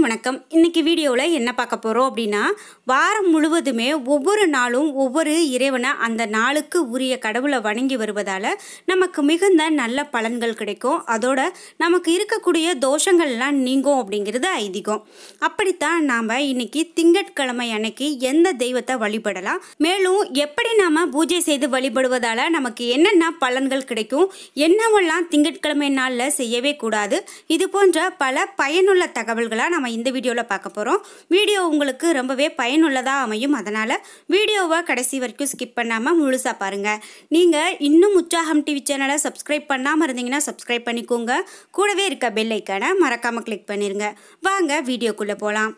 வணக்கம் இன்னைக்கு வீடியோவில் என்ன பார்க்க போகிறோம் அப்படின்னா வாரம் முழுவதுமே ஒவ்வொரு நாளும் ஒவ்வொரு இறைவனை அந்த நாளுக்கு உரிய கடவுளை வணங்கி வருவதால் நமக்கு மிகுந்த நல்ல பலன்கள் கிடைக்கும் அதோட நமக்கு இருக்கக்கூடிய தோஷங்கள்லாம் நீங்கும் அப்படிங்கிறது ஐதீகம் அப்படித்தான் நாம் இன்னைக்கு திங்கட்கிழமை அன்னைக்கு எந்த தெய்வத்தை வழிபடலாம் மேலும் எப்படி நாம் பூஜை செய்து வழிபடுவதால் நமக்கு என்னென்ன பலன்கள் கிடைக்கும் என்னவெல்லாம் திங்கட்கிழமை நாளில் செய்யவே கூடாது இது போன்ற பல பயனுள்ள தகவல்களாக நம்ம இந்த வீடியோவில் பார்க்க போகிறோம் வீடியோ உங்களுக்கு ரொம்பவே பயனுள்ளதாக அமையும் அதனால் வீடியோவை கடைசி வரைக்கும் ஸ்கிப் பண்ணாமல் முழுசாக பாருங்கள் நீங்கள் இன்னும் உற்சாகம் டிவி சேனலை சப்ஸ்கிரைப் பண்ணாமல் இருந்தீங்கன்னா சப்ஸ்கிரைப் பண்ணிக்கோங்க கூடவே இருக்க பெல் ஐக்கானை மறக்காமல் கிளிக் பண்ணிடுங்க வாங்க வீடியோக்குள்ளே போகலாம்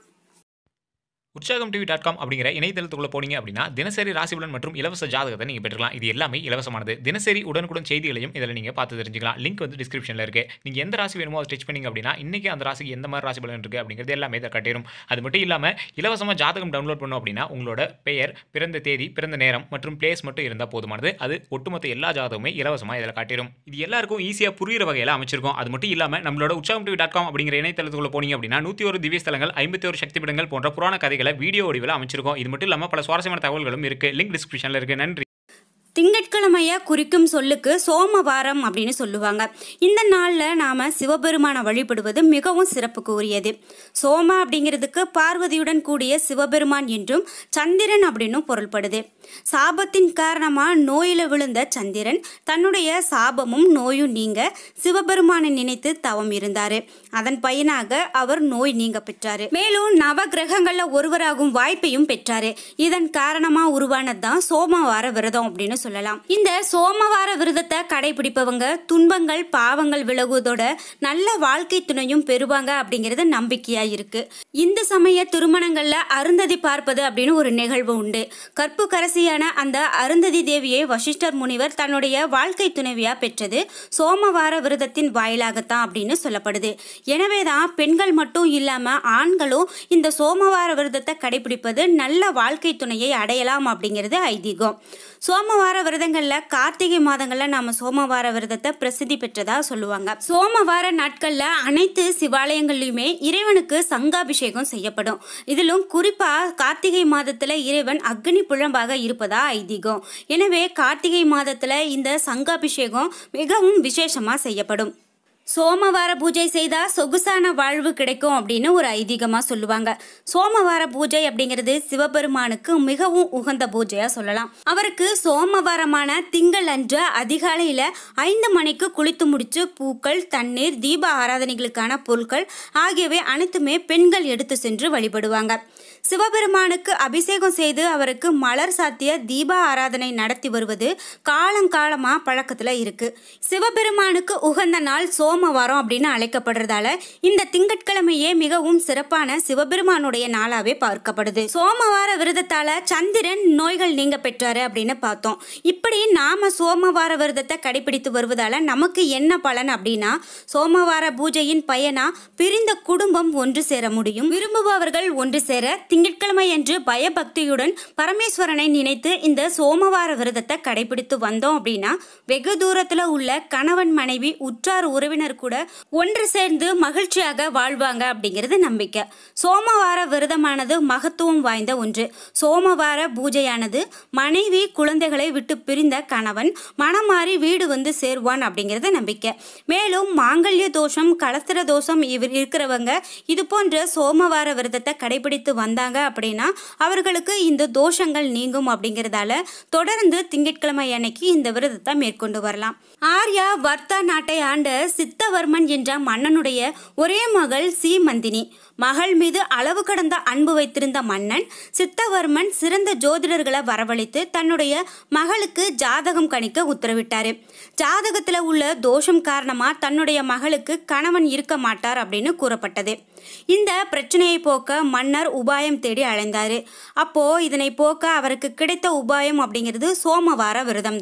உற்சாகம் டிவி டாட் காம் அப்படிங்கிற இணையதளத்துக்குள்ள போனீங்க அப்படின்னா தினசரி ராசிபலன் மற்றும் இலவச ஜாதகத்தை நீங்கள் பெற்றுக்கலாம் இது எல்லாமே இலவசமானது தினசரி உடனுக்குடன் செய்திகளையும் இதில் நீங்கள் பார்த்து தெரிஞ்சுக்கலாம் லிங்க் வந்து டிஸ்கிரிப்ஷனில் இருக்கு நீங்கள் எந்த ராசி வேணுமோ அதை ஸ்டிச் பண்ணீங்க அப்படின்னா இன்னைக்கு அந்த ராசிக்கு எந்த மாதிரி ராசி பலன் இருக்குது அப்படிங்கிறது எல்லாமே இதை கட்டிடும் அது மட்டும் இல்லாமல் இலவசமாக ஜாதகம் டவுன்லோட் பண்ணோம் அப்படின்னா உங்களோட பெயர் பிறந்த தேதி பிறந்த நேரம் மற்றும் பிளேஸ் மட்டும் இருந்தால் போதுமானது அது ஒட்டுமொத்த எல்லா ஜாதகமே இலவசமாக இதில் காட்டிடும் இது எல்லாருக்கும் ஈஸியாக புரியுற வகையில் அமைச்சிருக்கும் அது மட்டும் இல்லாமல் நம்மளோட உற்சாகம் டிவி டாட் காம் அப்படிங்கிற இணையதளத்துக்குள்ள போனீங்க அப்படின்னா நூற்றி ஒரு திவ்ய ஸ்தலங்கள் ஐம்பத்தி ஒரு சக்தி பீடங்கள் போன்ற புராண கதைகளை வீடியோ வடிவில் அமைச்சிருக்கோம் இது மட்டும் இல்லாமல் பல சுவாரஸ்யமான தகவல்களும் இருக்கு லிங்க் டிஸ்கிரிப்ஷனில் இருக்கு நன்றி திங்கட்கிழமைய குறிக்கும் சொல்லுக்கு சோமவாரம் அப்படின்னு சொல்லுவாங்க இந்த நாளில் நாம் சிவபெருமானை வழிபடுவது மிகவும் சிறப்புக்கு உரியது சோம அப்படிங்கிறதுக்கு பார்வதியுடன் கூடிய சிவபெருமான் என்றும் சந்திரன் அப்படின்னும் பொருள்படுது சாபத்தின் காரணமாக நோயில் விழுந்த சந்திரன் தன்னுடைய சாபமும் நோயும் நீங்க சிவபெருமானை நினைத்து தவம் இருந்தார் அதன் பயனாக அவர் நோய் நீங்க பெற்றார் மேலும் நவ கிரகங்களில் ஒருவராகும் வாய்ப்பையும் பெற்றார் இதன் காரணமாக உருவானது தான் சோமவார விரதம் அப்படின்னு சொல்லலாம் இந்த சோமவார விரதத்தை கடைபிடிப்பவங்க துன்பங்கள் பாவங்கள் விலகுவதோட நல்ல வாழ்க்கை துணையும் பெறுவாங்க அப்படிங்கிறது நம்பிக்கையா இருக்கு இந்த சமய திருமணங்கள்ல அருந்ததி பார்ப்பது அப்படின்னு ஒரு நிகழ்வு உண்டு கற்பு கரசியான அந்த அருந்ததி தேவியை வசிஷ்டர் முனிவர் தன்னுடைய வாழ்க்கை துணைவியா பெற்றது சோமவார விரதத்தின் வாயிலாகத்தான் அப்படின்னு சொல்லப்படுது எனவேதான் பெண்கள் மட்டும் இல்லாம ஆண்களும் இந்த சோமவார விரதத்தை கடைபிடிப்பது நல்ல வாழ்க்கை துணையை அடையலாம் அப்படிங்கிறது ஐதீகம் சோமவார விரதங்கள்ல கார்த்திகை மாதங்கள்ல நாம சோமவார விரதத்தை பிரசித்தி பெற்றதா சொல்லுவாங்க சோமவார நாட்கள்ல அனைத்து சிவாலயங்கள்லயுமே இறைவனுக்கு சங்காபிஷேகம் செய்யப்படும் இதிலும் குறிப்பா கார்த்திகை மாதத்துல இறைவன் அக்னி புழம்பாக இருப்பதா ஐதீகம் எனவே கார்த்திகை மாதத்துல இந்த சங்காபிஷேகம் மிகவும் விசேஷமா செய்யப்படும் சோமவார பூஜை செய்தா சொகுசான வாழ்வு கிடைக்கும் அப்படின்னு ஒரு ஐதீகமாக சொல்லுவாங்க சோமவார பூஜை அப்படிங்கிறது சிவபெருமானுக்கு மிகவும் உகந்த பூஜையாக சொல்லலாம் அவருக்கு சோமவாரமான திங்கள் அன்று அதிகாலையில் ஐந்து மணிக்கு குளித்து முடிச்சு பூக்கள் தண்ணீர் தீப ஆராதனைகளுக்கான பொருட்கள் ஆகியவை அனைத்துமே பெண்கள் எடுத்து சென்று வழிபடுவாங்க சிவபெருமானுக்கு அபிஷேகம் செய்து அவருக்கு மலர் சாத்திய தீப ஆராதனை நடத்தி வருவது காலங்காலமா பழக்கத்துல இருக்கு சிவபெருமானுக்கு உகந்த நாள் சோமவாரம் அப்படின்னு அழைக்கப்படுறதால இந்த திங்கட்கிழமையே மிகவும் சிறப்பான சிவபெருமானுடைய நாளாவே பார்க்கப்படுது சோமவார விரதத்தால சந்திரன் நோய்கள் நீங்க பெற்றாரு அப்படின்னு பார்த்தோம் இப்படி நாம சோமவார விரதத்தை கடைபிடித்து வருவதால நமக்கு என்ன பலன் அப்படின்னா சோமவார பூஜையின் பயனா பிரிந்த குடும்பம் ஒன்று சேர முடியும் விரும்புபவர்கள் ஒன்று சேர திங்கட்கிழமை அன்று பயபக்தியுடன் பரமேஸ்வரனை நினைத்து இந்த சோமவார விரதத்தை கடைபிடித்து வந்தோம் அப்படின்னா வெகு தூரத்துல உள்ள கணவன் மனைவி உற்றார் உறவினர் கூட ஒன்று சேர்ந்து மகிழ்ச்சியாக வாழ்வாங்க அப்படிங்கிறது நம்பிக்கை சோமவார விரதமானது மகத்துவம் வாய்ந்த ஒன்று சோமவார பூஜையானது மனைவி குழந்தைகளை விட்டு பிரிந்த கணவன் மனம் மாறி வீடு வந்து சேர்வான் அப்படிங்கிறது நம்பிக்கை மேலும் மாங்கல்ய தோஷம் கலத்திர தோஷம் இவர் இருக்கிறவங்க இது போன்ற சோமவார விரதத்தை கடைபிடித்து வந்தாங்க அப்படின்னா அவர்களுக்கு இந்த தோஷங்கள் நீங்கும் அப்படிங்கிறதால தொடர்ந்து திங்கட்கிழமை அன்னைக்கு இந்த விரதத்தை மேற்கொண்டு வரலாம் ஆர்யா வர்த்தா நாட்டை ஆண்ட சித்தவர்மன் என்ற மன்னனுடைய ஒரே மகள் சீமந்தினி மகள் மீது அளவு கடந்த அன்பு வைத்திருந்த மன்னன் சித்தவர்மன் சிறந்த ஜோதிடர்களை வரவழைத்து தன்னுடைய மகளுக்கு ஜாதகம் கணிக்க உத்தரவிட்டாரு ஜாதகத்தில் உள்ள தோஷம் காரணமா தன்னுடைய மகளுக்கு கணவன் இருக்க மாட்டார் அப்படின்னு கூறப்பட்டது இந்த பிரச்சனையை போக்க மன்னர் உபாயம் தேடி அலைந்தாரு அப்போ இதனை போக்க அவருக்கு கிடைத்த உபாயம் அப்படிங்கிறது சோமவார விரதம் தான்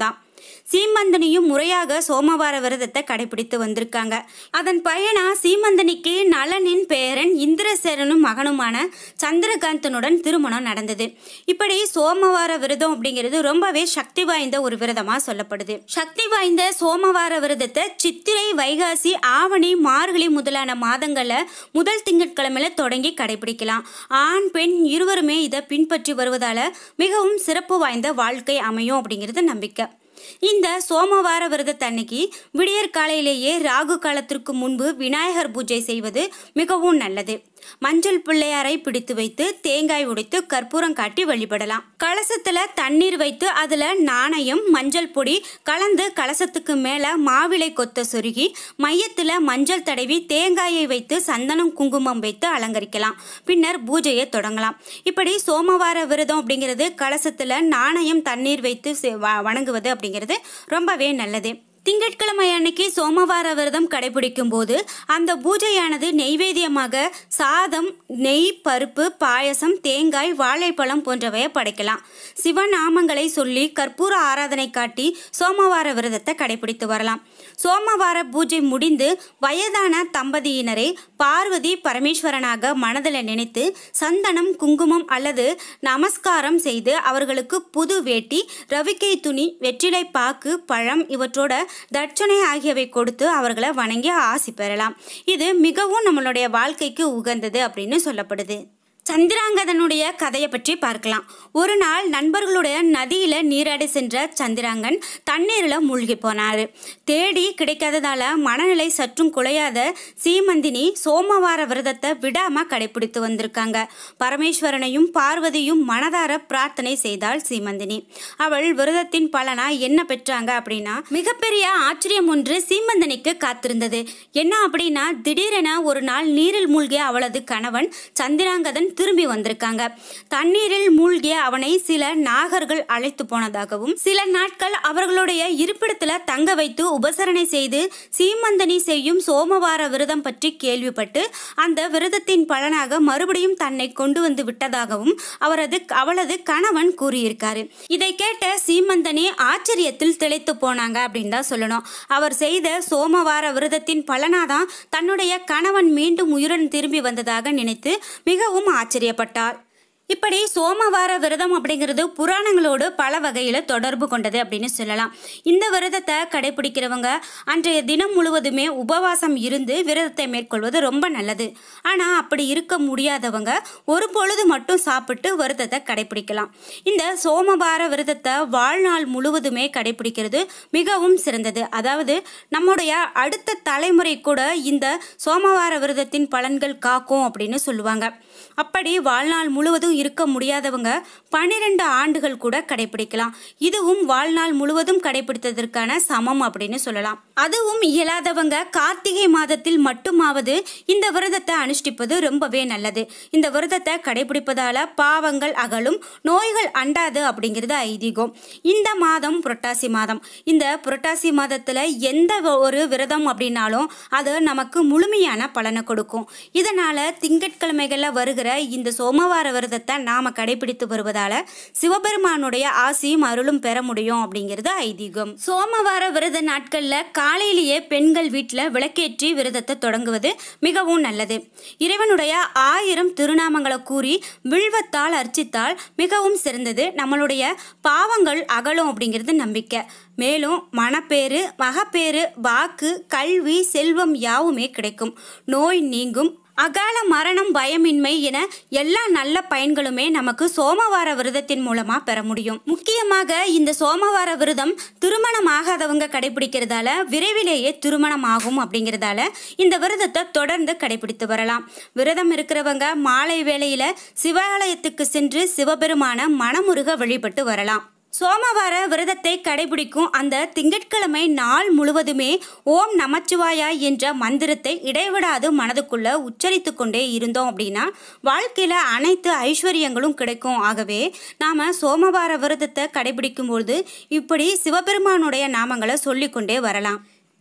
சீமந்தனியும் முறையாக சோமவார விரதத்தை கடைபிடித்து வந்திருக்காங்க அதன் பயனா சீமந்தனிக்கு நலனின் பேரன் இந்திரசேரனும் மகனுமான சந்திரகாந்தனுடன் திருமணம் நடந்தது இப்படி சோமவார விரதம் அப்படிங்கிறது ரொம்பவே சக்தி வாய்ந்த ஒரு விரதமா சொல்லப்படுது சக்தி வாய்ந்த சோமவார விரதத்தை சித்திரை வைகாசி ஆவணி மார்கழி முதலான மாதங்கள்ல முதல் திங்கட்கிழமையில தொடங்கி கடைபிடிக்கலாம் ஆண் பெண் இருவருமே இதை பின்பற்றி வருவதால மிகவும் சிறப்பு வாய்ந்த வாழ்க்கை அமையும் அப்படிங்கிறது நம்பிக்கை இந்த சோமவார விரதத்தன்னைக்கு விடியற் காலையிலேயே ராகு காலத்திற்கு முன்பு விநாயகர் பூஜை செய்வது மிகவும் நல்லது மஞ்சள் பிள்ளையாரை பிடித்து வைத்து தேங்காய் உடைத்து கற்பூரம் காட்டி வழிபடலாம் கலசத்துல தண்ணீர் வைத்து அதுல நாணயம் மஞ்சள் பொடி கலந்து கலசத்துக்கு மேல மாவிலை கொத்த சொருகி மையத்துல மஞ்சள் தடவி தேங்காயை வைத்து சந்தனம் குங்குமம் வைத்து அலங்கரிக்கலாம் பின்னர் பூஜையை தொடங்கலாம் இப்படி சோமவார விரதம் அப்படிங்கிறது கலசத்துல நாணயம் தண்ணீர் வைத்து செ- வ- வணங்குவது அப்படிங்கிறது ரொம்பவே நல்லது திங்கட்கிழமை அன்னைக்கு சோமவார விரதம் கடைபிடிக்கும் போது அந்த பூஜையானது நெய்வேத்தியமாக சாதம் நெய் பருப்பு பாயசம் தேங்காய் வாழைப்பழம் போன்றவையை படைக்கலாம் சிவநாமங்களை சொல்லி கற்பூர ஆராதனை காட்டி சோமவார விரதத்தை கடைபிடித்து வரலாம் சோமவார பூஜை முடிந்து வயதான தம்பதியினரை பார்வதி பரமேஸ்வரனாக மனதில் நினைத்து சந்தனம் குங்குமம் அல்லது நமஸ்காரம் செய்து அவர்களுக்கு புது வேட்டி ரவிக்கை துணி வெற்றிலை பாக்கு பழம் இவற்றோட தட்சணை ஆகியவை கொடுத்து அவர்களை வணங்கி ஆசி பெறலாம் இது மிகவும் நம்மளுடைய வாழ்க்கைக்கு உகந்தது அப்படின்னு சொல்லப்படுது சந்திராங்கதனுடைய கதையை பற்றி பார்க்கலாம் ஒரு நாள் நண்பர்களுடைய நதியில நீராட சென்ற சந்திராங்கன் தண்ணீரில் மூழ்கி போனார் தேடி கிடைக்காததால மனநிலை சற்றும் குலையாத சீமந்தினி சோமவார விரதத்தை விடாம கடைபிடித்து வந்திருக்காங்க பரமேஸ்வரனையும் பார்வதியும் மனதார பிரார்த்தனை செய்தாள் சீமந்தினி அவள் விரதத்தின் பலனா என்ன பெற்றாங்க அப்படின்னா மிகப்பெரிய ஆச்சரியம் ஒன்று சீமந்தனிக்கு காத்திருந்தது என்ன அப்படின்னா திடீரென ஒரு நாள் நீரில் மூழ்கிய அவளது கணவன் சந்திராங்கதன் திரும்பி வந்திருக்காங்க தண்ணீரில் மூழ்கிய அவனை சில நாகர்கள் அழைத்து போனதாகவும் சில நாட்கள் அவர்களுடைய இருப்பிடத்துல தங்க வைத்து உபசரணை செய்து சீமந்தனி செய்யும் சோமவார விரதம் பற்றி கேள்விப்பட்டு அந்த விரதத்தின் பலனாக மறுபடியும் தன்னை கொண்டு வந்து விட்டதாகவும் அவரது அவளது கணவன் கூறியிருக்காரு இதை கேட்ட சீமந்தனி ஆச்சரியத்தில் திளைத்து போனாங்க அப்படின்னு தான் சொல்லணும் அவர் செய்த சோமவார விரதத்தின் பலனாதான் தன்னுடைய கணவன் மீண்டும் உயிருடன் திரும்பி வந்ததாக நினைத்து மிகவும் ஆச்சரியப்பட்டார் இப்படி சோமவார விரதம் அப்படிங்கிறது புராணங்களோடு பல வகையில் தொடர்பு கொண்டது அப்படின்னு சொல்லலாம் இந்த விரதத்தை கடைபிடிக்கிறவங்க அன்றைய தினம் முழுவதுமே உபவாசம் இருந்து விரதத்தை மேற்கொள்வது ரொம்ப நல்லது ஆனால் அப்படி இருக்க முடியாதவங்க ஒரு பொழுது மட்டும் சாப்பிட்டு விரதத்தை கடைபிடிக்கலாம் இந்த சோமவார விரதத்தை வாழ்நாள் முழுவதுமே கடைபிடிக்கிறது மிகவும் சிறந்தது அதாவது நம்முடைய அடுத்த தலைமுறை கூட இந்த சோமவார விரதத்தின் பலன்கள் காக்கும் அப்படின்னு சொல்லுவாங்க அப்படி வாழ்நாள் முழுவதும் இருக்க முடியாதவங்க பன்னிரெண்டு ஆண்டுகள் கூட கடைபிடிக்கலாம் இதுவும் வாழ்நாள் முழுவதும் கடைபிடித்ததற்கான சமம் அப்படின்னு சொல்லலாம் அதுவும் இயலாதவங்க கார்த்திகை மாதத்தில் மட்டுமாவது இந்த விரதத்தை அனுஷ்டிப்பது ரொம்பவே நல்லது இந்த விரதத்தை கடைபிடிப்பதால பாவங்கள் அகலும் நோய்கள் அண்டாது அப்படிங்கிறது ஐதீகம் இந்த மாதம் புரட்டாசி மாதம் இந்த புரட்டாசி மாதத்துல எந்த ஒரு விரதம் அப்படின்னாலும் அது நமக்கு முழுமையான பலனை கொடுக்கும் இதனால திங்கட்கிழமைகள்ல வருகிற இந்த சோமவார விரதத்தை நாம கடைபிடித்து வருவதால சிவபெருமானுடைய ஆசியும் அருளும் பெற முடியும் அப்படிங்கிறது ஐதீகம் சோமவார விரத நாட்கள்ல காலையிலேயே பெண்கள் வீட்டில் விளக்கேற்றி விரதத்தை தொடங்குவது மிகவும் நல்லது இறைவனுடைய ஆயிரம் திருநாமங்களை கூறி வில்வத்தால் அர்ச்சித்தால் மிகவும் சிறந்தது நம்மளுடைய பாவங்கள் அகலும் அப்படிங்கிறது நம்பிக்கை மேலும் மனப்பேறு மகப்பேறு வாக்கு கல்வி செல்வம் யாவுமே கிடைக்கும் நோய் நீங்கும் அகால மரணம் பயமின்மை என எல்லா நல்ல பயன்களுமே நமக்கு சோமவார விரதத்தின் மூலமா பெற முடியும் முக்கியமாக இந்த சோமவார விரதம் திருமணம் ஆகாதவங்க கடைபிடிக்கிறதால விரைவிலேயே திருமணம் ஆகும் அப்படிங்கிறதால இந்த விரதத்தை தொடர்ந்து கடைபிடித்து வரலாம் விரதம் இருக்கிறவங்க மாலை வேளையில சிவாலயத்துக்கு சென்று சிவபெருமான மனமுருக வழிபட்டு வரலாம் சோமவார விரதத்தை கடைபிடிக்கும் அந்த திங்கட்கிழமை நாள் முழுவதுமே ஓம் நமச்சிவாயா என்ற மந்திரத்தை இடைவிடாது மனதுக்குள்ள உச்சரித்து கொண்டே இருந்தோம் அப்படின்னா வாழ்க்கையில அனைத்து ஐஸ்வர்யங்களும் கிடைக்கும் ஆகவே நாம சோமவார விரதத்தை கடைபிடிக்கும் பொழுது இப்படி சிவபெருமானுடைய நாமங்களை சொல்லிக்கொண்டே வரலாம்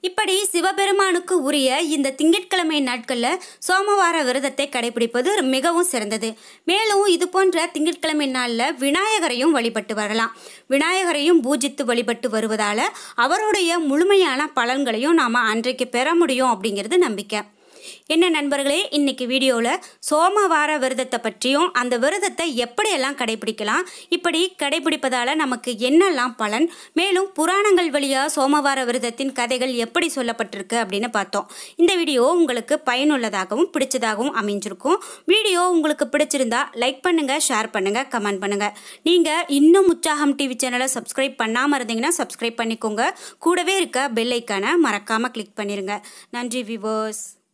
இப்படி சிவபெருமானுக்கு உரிய இந்த திங்கட்கிழமை நாட்களில் சோமவார விரதத்தை கடைபிடிப்பது மிகவும் சிறந்தது மேலும் இது போன்ற திங்கட்கிழமை நாளில் விநாயகரையும் வழிபட்டு வரலாம் விநாயகரையும் பூஜித்து வழிபட்டு வருவதால் அவருடைய முழுமையான பலன்களையும் நாம் அன்றைக்கு பெற முடியும் அப்படிங்கிறது நம்பிக்கை என்ன நண்பர்களே இன்னைக்கு வீடியோவில் சோமவார விரதத்தை பற்றியும் அந்த விரதத்தை எப்படியெல்லாம் கடைபிடிக்கலாம் இப்படி கடைபிடிப்பதால் நமக்கு என்னெல்லாம் பலன் மேலும் புராணங்கள் வழியாக சோமவார விரதத்தின் கதைகள் எப்படி சொல்லப்பட்டிருக்கு அப்படின்னு பார்த்தோம் இந்த வீடியோ உங்களுக்கு பயனுள்ளதாகவும் பிடிச்சதாகவும் அமைஞ்சிருக்கும் வீடியோ உங்களுக்கு பிடிச்சிருந்தா லைக் பண்ணுங்கள் ஷேர் பண்ணுங்கள் கமெண்ட் பண்ணுங்கள் நீங்கள் இன்னும் உற்சாகம் டிவி சேனலை சப்ஸ்கிரைப் பண்ணாமல் இருந்தீங்கன்னா சப்ஸ்கிரைப் பண்ணிக்கோங்க கூடவே இருக்க பெல் ஐக்கானை மறக்காமல் கிளிக் பண்ணிடுங்க நன்றி விவர்ஸ்